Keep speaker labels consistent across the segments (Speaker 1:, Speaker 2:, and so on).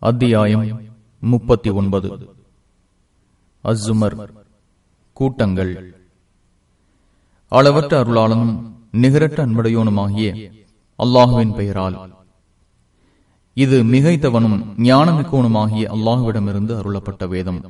Speaker 1: அத்தியாயம் முப்பத்தி ஒன்பது அஸ்ஸுமர் கூட்டங்கள் அளவற்ற அருளாளனும் நிகரற்ற அன்படையோனுமாகிய அல்லாஹுவின் பெயரால் இது மிகைத்தவனும் ஞானமிக்கோனுமாகிய அல்லாஹுவிடமிருந்து அருளப்பட்ட வேதம்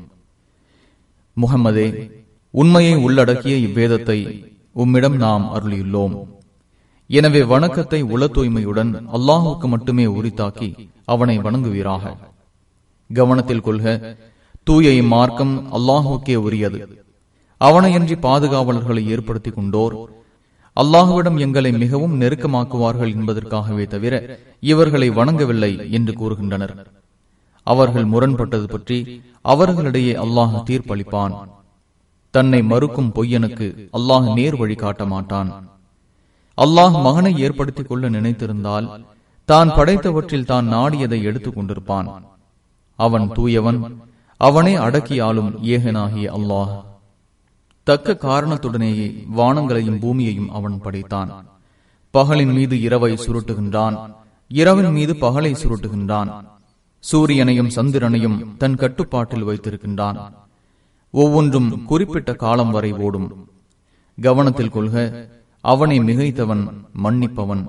Speaker 1: முகம்மதே உண்மையை உள்ளடக்கிய இவ்வேதத்தை உம்மிடம் நாம் அருளியுள்ளோம் எனவே வணக்கத்தை உள தூய்மையுடன் அல்லாஹுக்கு மட்டுமே உரித்தாக்கி அவனை வணங்குவீராக கவனத்தில் கொள்க தூய இம்மார்க்கம் அல்லாஹுக்கே உரியது அவனையன்றி பாதுகாவலர்களை ஏற்படுத்திக் கொண்டோர் அல்லாஹுவிடம் எங்களை மிகவும் நெருக்கமாக்குவார்கள் என்பதற்காகவே தவிர இவர்களை வணங்கவில்லை என்று கூறுகின்றனர் அவர்கள் முரண்பட்டது பற்றி அவர்களிடையே அல்லாஹ் தீர்ப்பளிப்பான் தன்னை மறுக்கும் பொய்யனுக்கு அல்லாஹ் நேர் வழி காட்ட மாட்டான் அல்லாஹ் மகனை ஏற்படுத்திக் கொள்ள நினைத்திருந்தால் தான் படைத்தவற்றில் தான் நாடியதை எடுத்துக் கொண்டிருப்பான் அவன் தூயவன் அவனே அடக்கியாலும் ஏகனாகிய அல்லாஹ் தக்க காரணத்துடனேயே வானங்களையும் பூமியையும் அவன் படைத்தான் பகலின் மீது இரவை சுருட்டுகின்றான் இரவின் மீது பகலை சுருட்டுகின்றான் சூரியனையும் சந்திரனையும் தன் கட்டுப்பாட்டில் வைத்திருக்கின்றான் ஒவ்வொன்றும் குறிப்பிட்ட காலம் வரை ஓடும் கவனத்தில் கொள்க அவனை மிகைத்தவன் மன்னிப்பவன்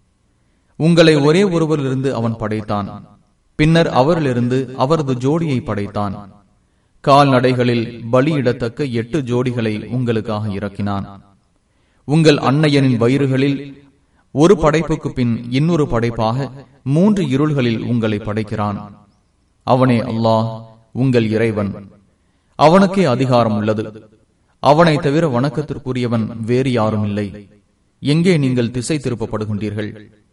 Speaker 1: உங்களை ஒரே ஒருவரிலிருந்து அவன் படைத்தான் பின்னர் அவரிலிருந்து அவரது ஜோடியை படைத்தான் கால்நடைகளில் பலியிடத்தக்க எட்டு ஜோடிகளை உங்களுக்காக இறக்கினான் உங்கள் அன்னையனின் வயிறுகளில் ஒரு படைப்புக்கு பின் இன்னொரு படைப்பாக மூன்று இருள்களில் உங்களை படைக்கிறான் அவனே அல்லாஹ் உங்கள் இறைவன் அவனுக்கே அதிகாரம் உள்ளது அவனை தவிர வணக்கத்திற்குரியவன் வேறு யாரும் இல்லை எங்கே நீங்கள் திசை திருப்பப்படுகின்றீர்கள்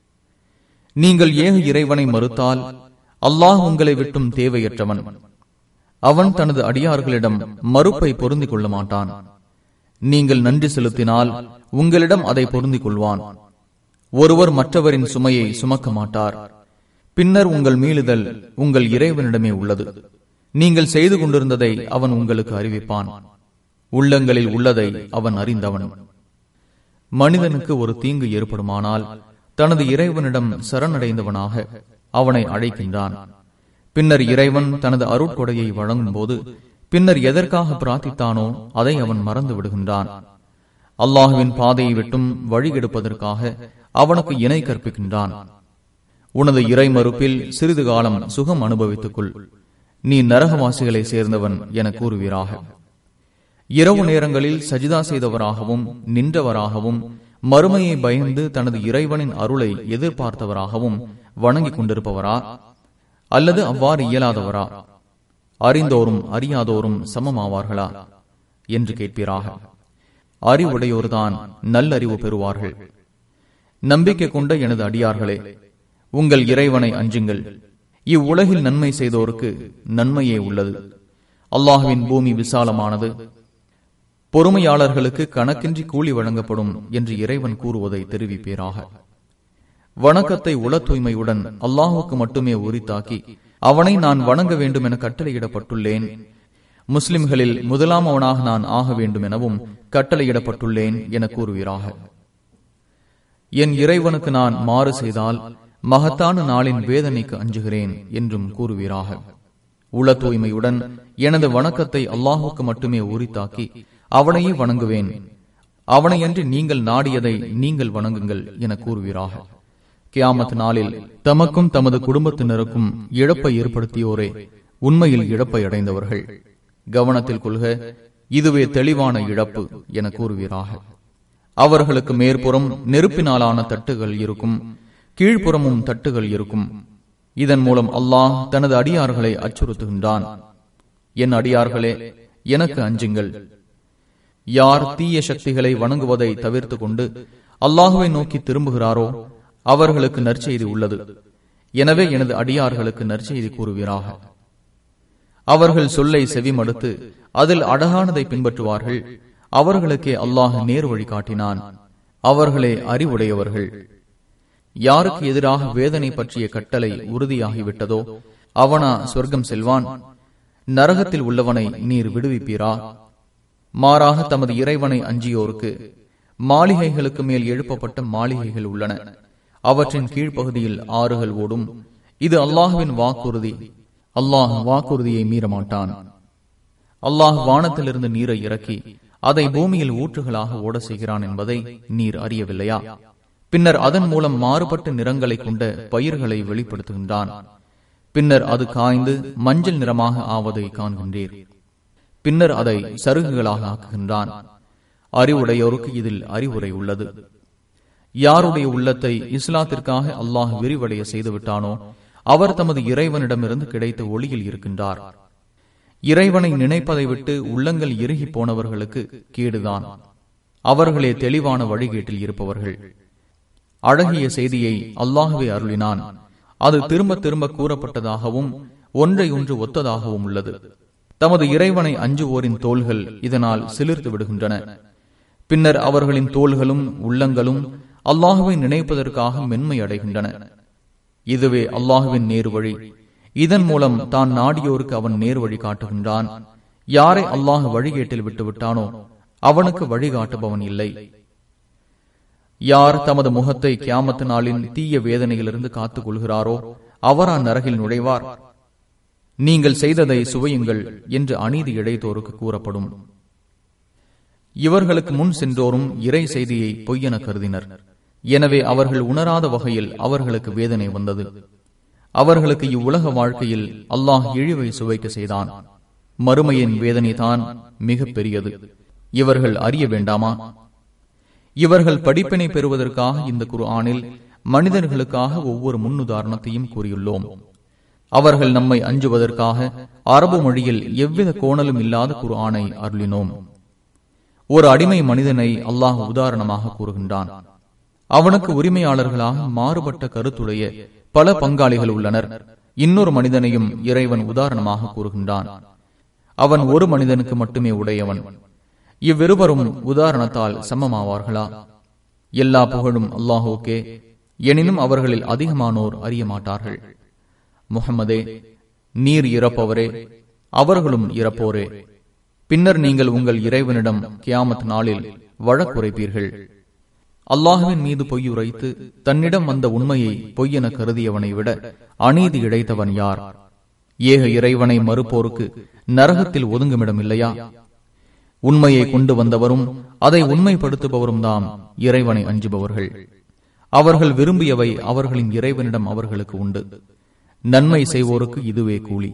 Speaker 1: நீங்கள் ஏக இறைவனை மறுத்தால் அல்லாஹ் உங்களை விட்டும் தேவையற்றவன் அவன் தனது அடியார்களிடம் மறுப்பை பொருந்திக் கொள்ள மாட்டான் நீங்கள் நன்றி செலுத்தினால் உங்களிடம் அதை பொருந்திக் கொள்வான் ஒருவர் மற்றவரின் சுமையை சுமக்க மாட்டார் பின்னர் உங்கள் மீளுதல் உங்கள் இறைவனிடமே உள்ளது நீங்கள் செய்து கொண்டிருந்ததை அவன் உங்களுக்கு அறிவிப்பான் உள்ளங்களில் உள்ளதை அவன் அறிந்தவன் மனிதனுக்கு ஒரு தீங்கு ஏற்படுமானால் தனது இறைவனிடம் சரணடைந்தவனாக அவனை அழைக்கின்றான் பின்னர் இறைவன் தனது அருட்கொடையை வழங்கும் போது பின்னர் எதற்காக பிரார்த்தித்தானோ அதை அவன் மறந்து விடுகின்றான் அல்லாஹுவின் பாதையை விட்டும் வழிகெடுப்பதற்காக அவனுக்கு இணை கற்பிக்கின்றான் உனது இறை மறுப்பில் சிறிது காலம் சுகம் அனுபவித்துக் கொள் நீ நரகவாசிகளை சேர்ந்தவன் என கூறுவீராக இரவு நேரங்களில் சஜிதா செய்தவராகவும் நின்றவராகவும் மறுமையை பயந்து தனது இறைவனின் அருளை எதிர்பார்த்தவராகவும் வணங்கிக் கொண்டிருப்பவரா அல்லது அவ்வாறு இயலாதவரா அறிந்தோரும் அறியாதோரும் சமமாவார்களா என்று கேட்பீராக அறிவுடையோர்தான் நல்லறிவு பெறுவார்கள் நம்பிக்கை கொண்ட எனது அடியார்களே உங்கள் இறைவனை அஞ்சுங்கள் இவ்வுலகில் நன்மை செய்தோருக்கு நன்மையே உள்ளது அல்லாஹுவின் பூமி விசாலமானது பொறுமையாளர்களுக்கு கணக்கின்றி கூலி வழங்கப்படும் என்று இறைவன் கூறுவதை தெரிவிப்பீராக வணக்கத்தை உள தூய்மையுடன் அல்லாஹுக்கு மட்டுமே உரித்தாக்கி அவனை நான் வணங்க வேண்டும் என கட்டளையிடப்பட்டுள்ளேன் முஸ்லிம்களில் முதலாம் அவனாக நான் ஆக வேண்டும் எனவும் கட்டளையிடப்பட்டுள்ளேன் என கூறுவீராக என் இறைவனுக்கு நான் மாறு செய்தால் மகத்தான நாளின் வேதனைக்கு அஞ்சுகிறேன் என்றும் கூறுவீராக உள தூய்மையுடன் எனது வணக்கத்தை அல்லாஹுக்கு மட்டுமே உரித்தாக்கி அவனையே வணங்குவேன் அவனையன்றி நீங்கள் நாடியதை நீங்கள் வணங்குங்கள் என கூறுவீராக கியாமத் நாளில் தமக்கும் தமது குடும்பத்தினருக்கும் இழப்பை ஏற்படுத்தியோரே உண்மையில் இழப்பை அடைந்தவர்கள் கவனத்தில் கொள்க இதுவே தெளிவான இழப்பு என கூறுவீராக அவர்களுக்கு மேற்புறம் நெருப்பினாலான தட்டுகள் இருக்கும் கீழ்ப்புறமும் தட்டுகள் இருக்கும் இதன் மூலம் அல்லாஹ் தனது அடியார்களை அச்சுறுத்துகின்றான் என் அடியார்களே எனக்கு அஞ்சுங்கள் யார் தீய சக்திகளை வணங்குவதை தவிர்த்து கொண்டு அல்லாஹுவை நோக்கி திரும்புகிறாரோ அவர்களுக்கு நற்செய்தி உள்ளது எனவே எனது அடியார்களுக்கு நற்செய்தி கூறுவீராக அவர்கள் சொல்லை செவிமடுத்து அதில் அழகானதை பின்பற்றுவார்கள் அவர்களுக்கே அல்லாஹ் நேர் வழி காட்டினான் அவர்களே அறிவுடையவர்கள் யாருக்கு எதிராக வேதனை பற்றிய கட்டளை உறுதியாகிவிட்டதோ அவனா சொர்க்கம் செல்வான் நரகத்தில் உள்ளவனை நீர் விடுவிப்பீரா மாறாக தமது இறைவனை அஞ்சியோருக்கு மாளிகைகளுக்கு மேல் எழுப்பப்பட்ட மாளிகைகள் உள்ளன அவற்றின் கீழ்ப்பகுதியில் ஆறுகள் ஓடும் இது அல்லாஹுவின் வாக்குறுதி அல்லாஹ் வாக்குறுதியை மீறமாட்டான் அல்லாஹ் வானத்திலிருந்து நீரை இறக்கி அதை பூமியில் ஊற்றுகளாக ஓட செய்கிறான் என்பதை நீர் அறியவில்லையா பின்னர் அதன் மூலம் மாறுபட்ட நிறங்களை கொண்ட பயிர்களை வெளிப்படுத்துகின்றான் பின்னர் அது காய்ந்து மஞ்சள் நிறமாக ஆவதை காண்கின்றீர் பின்னர் அதை சருகுகளாக ஆக்குகின்றான் அறிவுடையோருக்கு இதில் அறிவுரை உள்ளது யாருடைய உள்ளத்தை இஸ்லாத்திற்காக அல்லாஹ் விரிவடைய செய்துவிட்டானோ அவர் தமது இறைவனிடமிருந்து கிடைத்த ஒளியில் இருக்கின்றார் இறைவனை நினைப்பதை விட்டு உள்ளங்கள் இறுகி போனவர்களுக்கு கேடுதான் அவர்களே தெளிவான வழிகேட்டில் இருப்பவர்கள் அழகிய செய்தியை அல்லாஹுவே அருளினான் அது திரும்ப திரும்ப கூறப்பட்டதாகவும் ஒன்றை ஒன்று ஒத்ததாகவும் உள்ளது தமது இறைவனை அஞ்சுவோரின் தோள்கள் இதனால் சிலிர்த்து விடுகின்றன பின்னர் அவர்களின் தோள்களும் உள்ளங்களும் அல்லாஹுவை நினைப்பதற்காக மென்மை அடைகின்றன இதுவே அல்லாஹுவின் நேரு வழி இதன் மூலம் தான் நாடியோருக்கு அவன் நேர் வழி காட்டுகின்றான் யாரை அல்லாஹ் வழிகேட்டில் விட்டுவிட்டானோ அவனுக்கு வழிகாட்டுபவன் இல்லை யார் தமது முகத்தை கியாமத்து நாளின் தீய வேதனையிலிருந்து காத்துக் கொள்கிறாரோ அவரா நரகில் நுழைவார் நீங்கள் செய்ததை சுவையுங்கள் என்று அநீதி இழைத்தோருக்கு கூறப்படும் இவர்களுக்கு முன் சென்றோரும் இறை செய்தியை பொய்யென கருதினர் எனவே அவர்கள் உணராத வகையில் அவர்களுக்கு வேதனை வந்தது அவர்களுக்கு இவ்வுலக வாழ்க்கையில் அல்லாஹ் இழிவை சுவைக்க செய்தான் மறுமையின் வேதனை தான் மிக பெரியது இவர்கள் அறிய வேண்டாமா இவர்கள் படிப்பினை பெறுவதற்காக இந்த குரு ஆணில் மனிதர்களுக்காக ஒவ்வொரு முன்னுதாரணத்தையும் கூறியுள்ளோம் அவர்கள் நம்மை அஞ்சுவதற்காக அரபு மொழியில் எவ்வித கோணலும் இல்லாத குரு ஆணை அருளினோம் ஒரு அடிமை மனிதனை அல்லாஹ் உதாரணமாக கூறுகின்றான் அவனுக்கு உரிமையாளர்களாக மாறுபட்ட கருத்துடைய பல பங்காளிகள் உள்ளனர் இன்னொரு மனிதனையும் இறைவன் உதாரணமாக கூறுகின்றான் அவன் ஒரு மனிதனுக்கு மட்டுமே உடையவன் இவ்விருவரும் உதாரணத்தால் சமமாவார்களா எல்லா புகழும் அல்லாஹோக்கே எனினும் அவர்களில் அதிகமானோர் அறிய மாட்டார்கள் முகமதே நீர் இறப்பவரே அவர்களும் இறப்போரே பின்னர் நீங்கள் உங்கள் இறைவனிடம் கியாமத் நாளில் வழக்குரைப்பீர்கள் அல்லாஹுவின் மீது பொய்யுரைத்து தன்னிடம் வந்த உண்மையை பொய்யென கருதியவனை விட அநீதி இழைத்தவன் யார் ஏக இறைவனை மறுப்போருக்கு நரகத்தில் ஒதுங்குமிடம் இல்லையா உண்மையை கொண்டு வந்தவரும் அதை உண்மைப்படுத்துபவரும் தாம் இறைவனை அஞ்சுபவர்கள் அவர்கள் விரும்பியவை அவர்களின் இறைவனிடம் அவர்களுக்கு உண்டு நன்மை செய்வோருக்கு இதுவே கூலி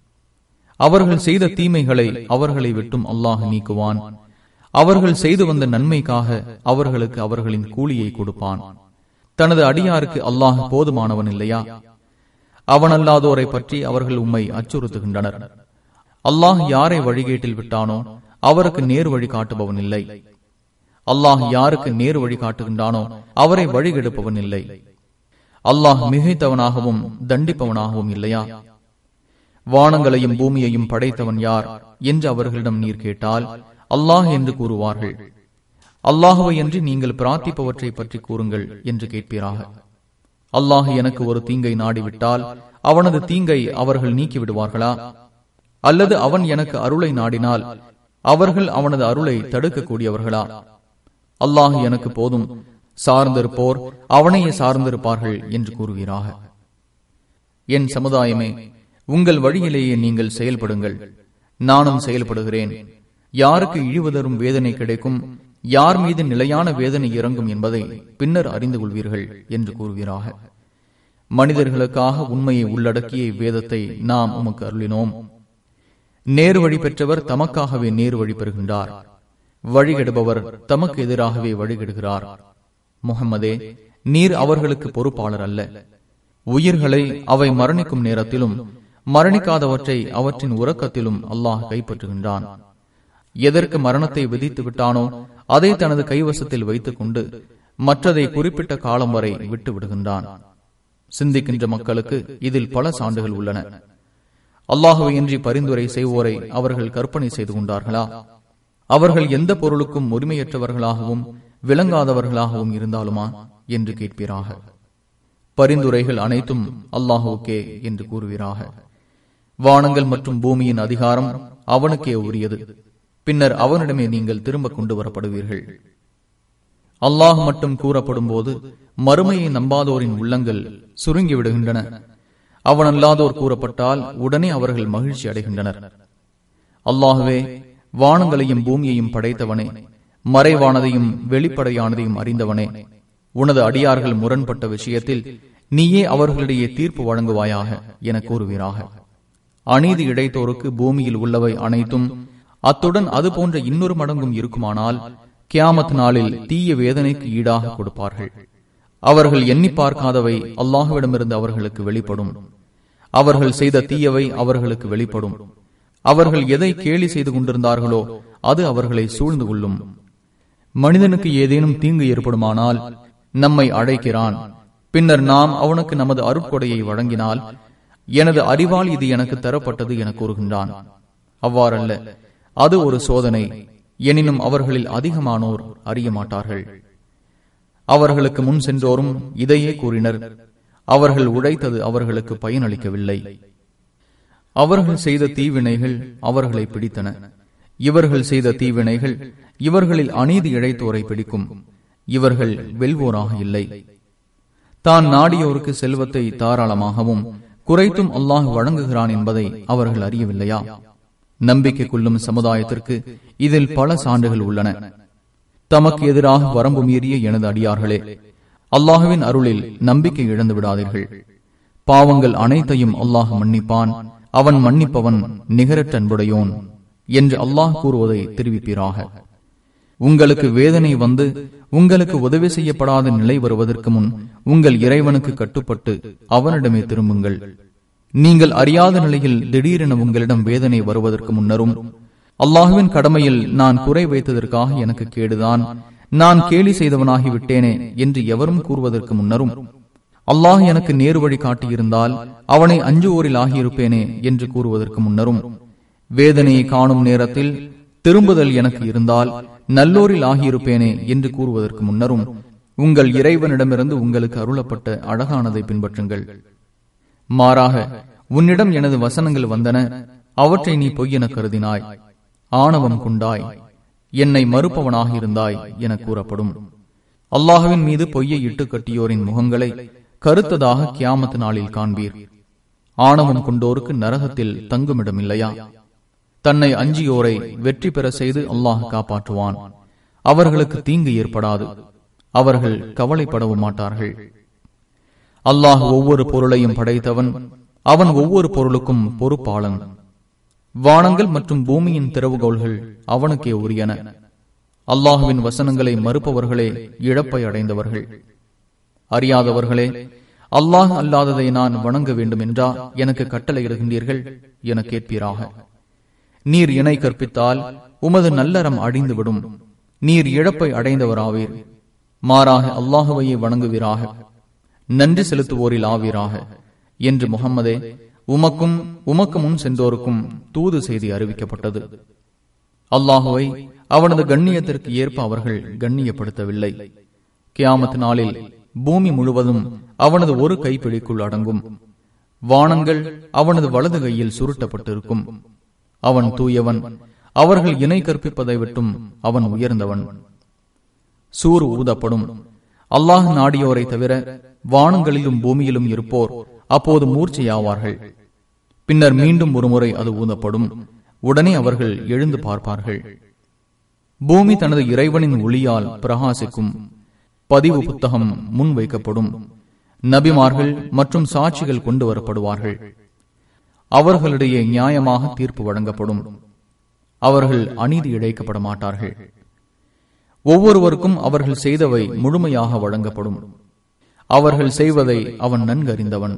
Speaker 1: அவர்கள் செய்த தீமைகளை அவர்களை விட்டும் அல்லாஹ் நீக்குவான் அவர்கள் செய்து வந்த நன்மைக்காக அவர்களுக்கு அவர்களின் கூலியை கொடுப்பான் தனது அடியாருக்கு அல்லாஹ் போதுமானவன் இல்லையா அவனல்லாதோரை பற்றி அவர்கள் உம்மை அச்சுறுத்துகின்றனர் அல்லாஹ் யாரை வழிகேட்டில் விட்டானோ அவருக்கு நேர் வழி காட்டுபவன் இல்லை அல்லாஹ் யாருக்கு நேர் வழி காட்டுகின்றானோ அவரை வழிகெடுப்பவன் இல்லை அல்லாஹ் மிகைத்தவனாகவும் தண்டிப்பவனாகவும் இல்லையா வானங்களையும் பூமியையும் படைத்தவன் யார் என்று அவர்களிடம் நீர் கேட்டால் அல்லாஹ் என்று கூறுவார்கள் அல்லாஹுவை என்று நீங்கள் பிரார்த்திப்பவற்றை பற்றி கூறுங்கள் என்று கேட்பீராக அல்லாஹ் எனக்கு ஒரு தீங்கை நாடிவிட்டால் அவனது தீங்கை அவர்கள் நீக்கி விடுவார்களா அல்லது அவன் எனக்கு அருளை நாடினால் அவர்கள் அவனது அருளை தடுக்கக்கூடியவர்களா அல்லாஹ் எனக்கு போதும் சார்ந்திருப்போர் அவனையே சார்ந்திருப்பார்கள் என்று கூறுவீராக என் சமுதாயமே உங்கள் வழியிலேயே நீங்கள் செயல்படுங்கள் நானும் செயல்படுகிறேன் யாருக்கு இழிவுதரும் வேதனை கிடைக்கும் யார் மீது நிலையான வேதனை இறங்கும் என்பதை பின்னர் அறிந்து கொள்வீர்கள் என்று கூறுவீராக மனிதர்களுக்காக உண்மையை உள்ளடக்கிய வேதத்தை நாம் உமக்கு அருளினோம் நேரு வழி பெற்றவர் தமக்காகவே நேரு வழி பெறுகின்றார் வழிகெடுபவர் தமக்கு எதிராகவே வழிகெடுகிறார் முகம்மதே நீர் அவர்களுக்கு பொறுப்பாளர் அல்ல உயிர்களை அவை மரணிக்கும் நேரத்திலும் மரணிக்காதவற்றை அவற்றின் உறக்கத்திலும் அல்லாஹ் கைப்பற்றுகின்றான் எதற்கு மரணத்தை விதித்து விட்டானோ அதை தனது கைவசத்தில் வைத்துக் கொண்டு மற்றதை குறிப்பிட்ட காலம் வரை விட்டு விடுகின்றான் சிந்திக்கின்ற மக்களுக்கு இதில் பல சான்றுகள் உள்ளன அல்லாஹுவையின்றி பரிந்துரை செய்வோரை அவர்கள் கற்பனை செய்து கொண்டார்களா அவர்கள் எந்த பொருளுக்கும் உரிமையற்றவர்களாகவும் விளங்காதவர்களாகவும் இருந்தாலுமா என்று கேட்பீராக பரிந்துரைகள் அனைத்தும் அல்லாஹுக்கே என்று கூறுவீராக வானங்கள் மற்றும் பூமியின் அதிகாரம் அவனுக்கே உரியது பின்னர் அவனிடமே நீங்கள் திரும்ப கொண்டு வரப்படுவீர்கள் அல்லாஹ் மட்டும் கூறப்படும் போது மறுமையை நம்பாதோரின் உள்ளங்கள் சுருங்கி விடுகின்றன அவனல்லாதோர் கூறப்பட்டால் உடனே அவர்கள் மகிழ்ச்சி அடைகின்றனர் அல்லாஹுவே வானங்களையும் பூமியையும் படைத்தவனே மறைவானதையும் வெளிப்படையானதையும் அறிந்தவனே உனது அடியார்கள் முரண்பட்ட விஷயத்தில் நீயே அவர்களிடையே தீர்ப்பு வழங்குவாயாக என கூறுவீராக அநீதி இழைத்தோருக்கு பூமியில் உள்ளவை அனைத்தும் அத்துடன் அது போன்ற இன்னொரு மடங்கும் இருக்குமானால் கியாமத் நாளில் தீய வேதனைக்கு ஈடாக கொடுப்பார்கள் அவர்கள் எண்ணி பார்க்காதவை அல்லாஹுவிடமிருந்து அவர்களுக்கு வெளிப்படும் அவர்கள் செய்த தீயவை அவர்களுக்கு வெளிப்படும் அவர்கள் எதை கேலி செய்து கொண்டிருந்தார்களோ அது அவர்களை சூழ்ந்து கொள்ளும் மனிதனுக்கு ஏதேனும் தீங்கு ஏற்படுமானால் நம்மை அழைக்கிறான் பின்னர் நாம் அவனுக்கு நமது அருட்கொடையை வழங்கினால் எனது அறிவால் இது எனக்கு தரப்பட்டது என கூறுகின்றான் அவ்வாறல்ல அது ஒரு சோதனை எனினும் அவர்களில் அதிகமானோர் அறிய மாட்டார்கள் அவர்களுக்கு முன் சென்றோரும் இதையே கூறினர் அவர்கள் உழைத்தது அவர்களுக்கு பயனளிக்கவில்லை அவர்கள் செய்த தீவினைகள் அவர்களை பிடித்தன இவர்கள் செய்த தீவினைகள் இவர்களில் அநீதி இழைத்தோரை பிடிக்கும் இவர்கள் வெல்வோராக இல்லை தான் நாடியோருக்கு செல்வத்தை தாராளமாகவும் குறைத்தும் அல்லாஹ் வழங்குகிறான் என்பதை அவர்கள் அறியவில்லையா நம்பிக்கை கொள்ளும் சமுதாயத்திற்கு இதில் பல சான்றுகள் உள்ளன தமக்கு எதிராக வரம்பு மீறிய எனது அடியார்களே அல்லாஹுவின் அருளில் நம்பிக்கை இழந்து விடாதீர்கள் பாவங்கள் அனைத்தையும் அல்லாஹ் மன்னிப்பான் அவன் மன்னிப்பவன் நிகரற்ற அன்புடையோன் என்று அல்லாஹ் கூறுவதை தெரிவிப்பீராக உங்களுக்கு வேதனை வந்து உங்களுக்கு உதவி செய்யப்படாத நிலை வருவதற்கு முன் உங்கள் இறைவனுக்கு கட்டுப்பட்டு அவனிடமே திரும்புங்கள் நீங்கள் அறியாத நிலையில் திடீரென உங்களிடம் வேதனை வருவதற்கு முன்னரும் அல்லாஹுவின் கடமையில் நான் குறை வைத்ததற்காக எனக்கு கேடுதான் நான் கேலி செய்தவனாகி விட்டேனே என்று எவரும் கூறுவதற்கு முன்னரும் அல்லாஹ் எனக்கு நேரு வழி காட்டியிருந்தால் அவனை அஞ்சுவோரில் ஆகியிருப்பேனே என்று கூறுவதற்கு முன்னரும் வேதனையை காணும் நேரத்தில் திரும்புதல் எனக்கு இருந்தால் நல்லோரில் ஆகியிருப்பேனே என்று கூறுவதற்கு முன்னரும் உங்கள் இறைவனிடமிருந்து உங்களுக்கு அருளப்பட்ட அழகானதை பின்பற்றுங்கள் மாறாக உன்னிடம் எனது வசனங்கள் வந்தன அவற்றை நீ பொய்யென கருதினாய் ஆணவம் கொண்டாய் என்னை மறுப்பவனாக இருந்தாய் என கூறப்படும் அல்லாஹுவின் மீது பொய்யை இட்டு கட்டியோரின் முகங்களை கருத்ததாக கியாமத்து நாளில் காண்பீர் ஆணவம் கொண்டோருக்கு நரகத்தில் தங்குமிடம் இல்லையா தன்னை அஞ்சியோரை வெற்றி பெற செய்து அல்லாஹ் காப்பாற்றுவான் அவர்களுக்கு தீங்கு ஏற்படாது அவர்கள் கவலைப்படவும் மாட்டார்கள் அல்லாஹ் ஒவ்வொரு பொருளையும் படைத்தவன் அவன் ஒவ்வொரு பொருளுக்கும் பொறுப்பாளன் வானங்கள் மற்றும் பூமியின் திறவுகோள்கள் அவனுக்கே உரியன அல்லாஹுவின் வசனங்களை மறுப்பவர்களே இழப்பை அடைந்தவர்கள் அறியாதவர்களே அல்லாஹ் அல்லாததை நான் வணங்க வேண்டும் என்றா எனக்கு கட்டளையிடுகின்றீர்கள் என கேட்பீராக நீர் இணை கற்பித்தால் உமது நல்லறம் அழிந்துவிடும் நீர் இழப்பை அடைந்தவராவீர் மாறாக அல்லாஹுவையே வணங்குவீராக நன்றி செலுத்துவோரில் ஆவீராக என்று முகம்மதே உமக்கும் உமக்கு முன் சென்றோருக்கும் தூது செய்தி அறிவிக்கப்பட்டது அல்லாஹுவை அவனது கண்ணியத்திற்கு ஏற்ப அவர்கள் கண்ணியப்படுத்தவில்லை கியாமத் நாளில் பூமி முழுவதும் அவனது ஒரு கைப்பிடிக்குள் அடங்கும் வானங்கள் அவனது வலது கையில் சுருட்டப்பட்டிருக்கும் அவன் தூயவன் அவர்கள் இணை கற்பிப்பதை விட்டும் அவன் உயர்ந்தவன் சூறு ஊதப்படும் அல்லாஹ் நாடியோரை தவிர வானங்களிலும் பூமியிலும் இருப்போர் அப்போது மூர்ச்சையாவார்கள் பின்னர் மீண்டும் ஒருமுறை அது ஊதப்படும் உடனே அவர்கள் எழுந்து பார்ப்பார்கள் பூமி தனது இறைவனின் ஒளியால் பிரகாசிக்கும் பதிவு புத்தகம் முன் வைக்கப்படும் நபிமார்கள் மற்றும் சாட்சிகள் கொண்டு வரப்படுவார்கள் அவர்களிடையே நியாயமாக தீர்ப்பு வழங்கப்படும் அவர்கள் அநீதி இழைக்கப்பட மாட்டார்கள் ஒவ்வொருவருக்கும் அவர்கள் செய்தவை முழுமையாக வழங்கப்படும் அவர்கள் செய்வதை அவன் நன்கறிந்தவன்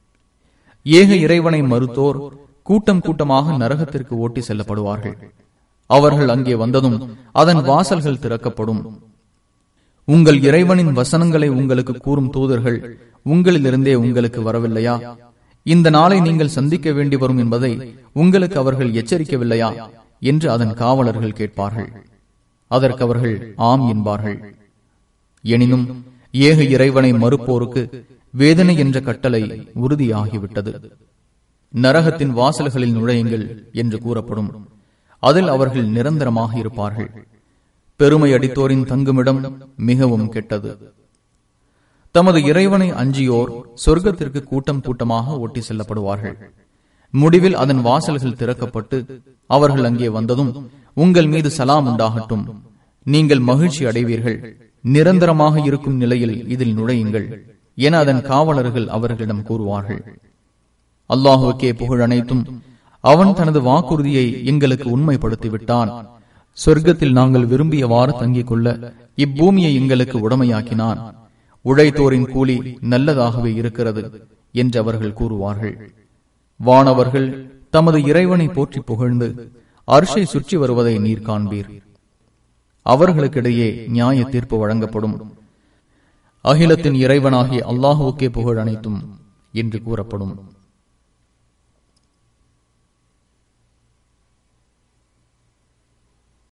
Speaker 1: ஏக இறைவனை மறுத்தோர் கூட்டம் கூட்டமாக நரகத்திற்கு ஓட்டி செல்லப்படுவார்கள் அவர்கள் அங்கே வந்ததும் அதன் வாசல்கள் திறக்கப்படும் உங்கள் இறைவனின் வசனங்களை உங்களுக்கு கூறும் தூதர்கள் உங்களிலிருந்தே உங்களுக்கு வரவில்லையா இந்த நாளை நீங்கள் சந்திக்க வேண்டி வரும் என்பதை உங்களுக்கு அவர்கள் எச்சரிக்கவில்லையா என்று அதன் காவலர்கள் கேட்பார்கள் அதற்கு அவர்கள் ஆம் என்பார்கள் எனினும் ஏக இறைவனை மறுப்போருக்கு வேதனை என்ற கட்டளை உறுதியாகிவிட்டது நரகத்தின் வாசல்களில் நுழையுங்கள் என்று கூறப்படும் அதில் அவர்கள் நிரந்தரமாக இருப்பார்கள் பெருமை அடித்தோரின் தங்குமிடம் மிகவும் கெட்டது தமது இறைவனை அஞ்சியோர் சொர்க்கத்திற்கு கூட்டம் கூட்டமாக ஒட்டி செல்லப்படுவார்கள் முடிவில் அதன் வாசல்கள் திறக்கப்பட்டு அவர்கள் அங்கே வந்ததும் உங்கள் மீது சலாம் உண்டாகட்டும் நீங்கள் மகிழ்ச்சி அடைவீர்கள் நிரந்தரமாக இருக்கும் நிலையில் இதில் நுழையுங்கள் என அதன் காவலர்கள் அவர்களிடம் கூறுவார்கள் அல்லாஹுக்கே புகழ் அனைத்தும் அவன் தனது வாக்குறுதியை எங்களுக்கு உண்மைப்படுத்திவிட்டான் சொர்க்கத்தில் நாங்கள் விரும்பியவாறு தங்கிக் கொள்ள இப்பூமியை எங்களுக்கு உடமையாக்கினான் உழைத்தோரின் கூலி நல்லதாகவே இருக்கிறது என்று அவர்கள் கூறுவார்கள் வானவர்கள் தமது இறைவனை போற்றி புகழ்ந்து அரிசை சுற்றி வருவதை நீர் காண்பீர் அவர்களுக்கிடையே நியாய தீர்ப்பு வழங்கப்படும் அகிலத்தின் இறைவனாகிய அல்லாஹுக்கே புகழ் அனைத்தும் என்று கூறப்படும்